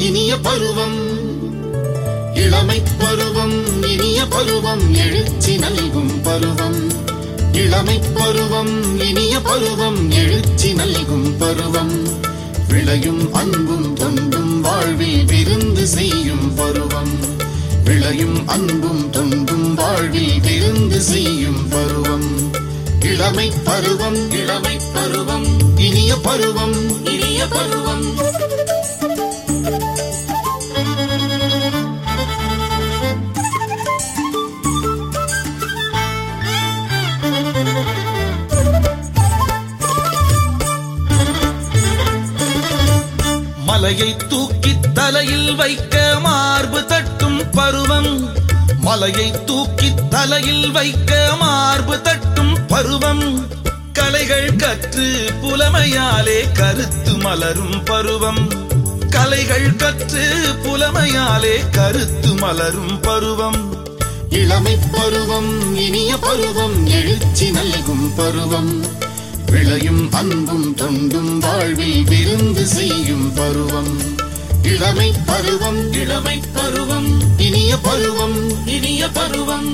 இனிய பருவம் இளமை பருவம் இனிய பருவம் எழுச்சி நல்கும் பருவம் இளமை பருவம் இனிய பருவம் எழுச்சி நல்கும் பருவம் விளையும் அன்பும் தொண்டும் வாழ்வில் விருந்து செய்யும் பருவம் விளையும் அன்பும் தொண்டும் வாழ்வில் விருந்து செய்யும் பருவம் இளமை பருவம் இளமை பருவம் இனிய பருவம் இனிய பருவம் மலையை தூக்கி தலையில் வைக்க மார்பு தட்டும் பருவம் மலையை தூக்கி தலையில் வைக்க மார்பு தட்டும் பருவம் கலைகள் கற்று புலமையாலே கருத்து மலரும் பருவம் கலைகள் கற்று புலமையாலே கருத்து மலரும் பருவம் இளமை பருவம் இனிய பருவம் எழுச்சி நல்கும் பருவம் விளையும் அன்பும் தொண்டும் வாழ்வில் விருந்து செய்யும் பருவம் இளமை பருவம் இளமை பருவம் இனிய பருவம் இனிய பருவம்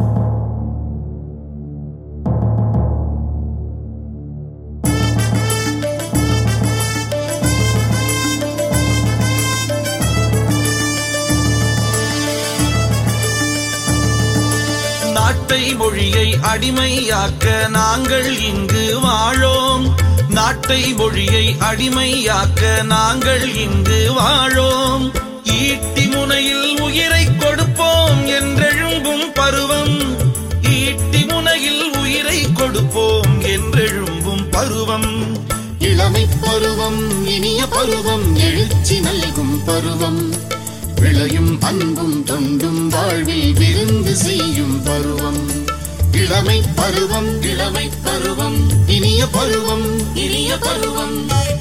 நாட்டை மொழியை அடிமையாக்க நாங்கள் இங்கு வாழோம் நாட்டை மொழியை அடிமையாக்க நாங்கள் இங்கு வாழோம் ஈட்டி முனையில் உயிரை கொடுப்போம் என்றெழும்பும் பருவம் ஈட்டி முனையில் உயிரை கொடுப்போம் என்றெழும்பும் பருவம் இளமை பருவம் இனிய பருவம் எழுச்சி நல்கும் பருவம் விளையும் அன்பும் தொண்டும் வாழ்வில் விருந்து செய்யும் பருவம் இளமை பருவம் இளமை பருவம் இனிய பருவம் இனிய பருவம்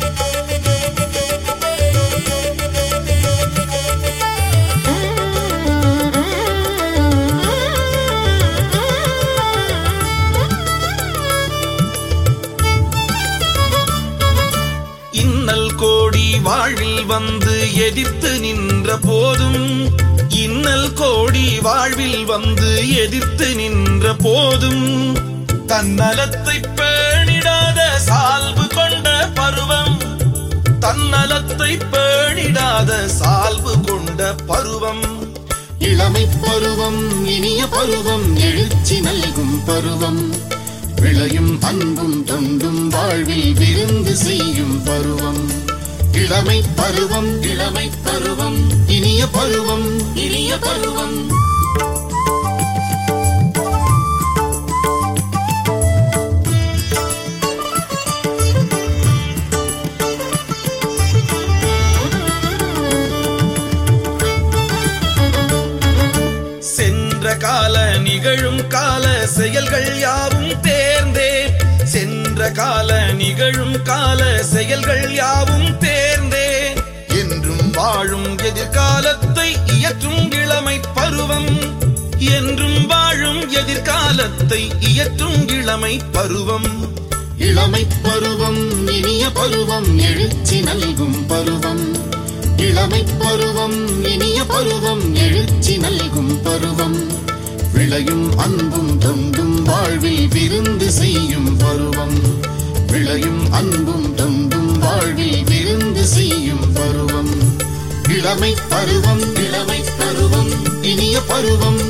இன்னல் கோடி வாழ்வில் வந்து எதிர்த்து நின்ற போதும் இன்னல் கோடி வாழ்வில் வந்து எதிர்த்து நின்ற போதும் தன்னலத்தை பேணிடாத சால்பு கொண்ட பருவம் தன்னலத்தை பேணிடாத சால்பு கொண்ட பருவம் இளமை பருவம் இனிய பருவம் எழுச்சி நல்கும் பருவம் விளையும் அன்பும் தொண்டும் வாழ்வில் விருந்து செய்யும் பருவம் இளமை பருவம் இளமை பருவம் இனிய பருவம் இனிய பருவம் சென்ற கால நிகழும் கால செயல்கள் யாவும் தேர்ந்தே சென்ற கால நிகழும் கால செயல்கள் யாவும் தேர்ந்தே என்றும் வாழும் எதிர்காலத்தை இயற்றும் இளமை பருவம் என்றும் வாழும் எதிர்காலத்தை இயற்றும் இளமை பருவம் இளமை பருவம் இனிய பருவம் எழுச்சி நல்கும் பருவம் இளமை பருவம் இனிய பருவம் எழுச்சி நல்கும் பருவம் விளையும் அன்பும் தொண்டும் வாழ்வில் விருந்து செய்யும் பருவம் விளையும் அன்பும் தொண்டும் வாழ்வில் விருந்து செய்யும் பருவம் இளமை பருவம் இளமை பருவம் இனிய பருவம்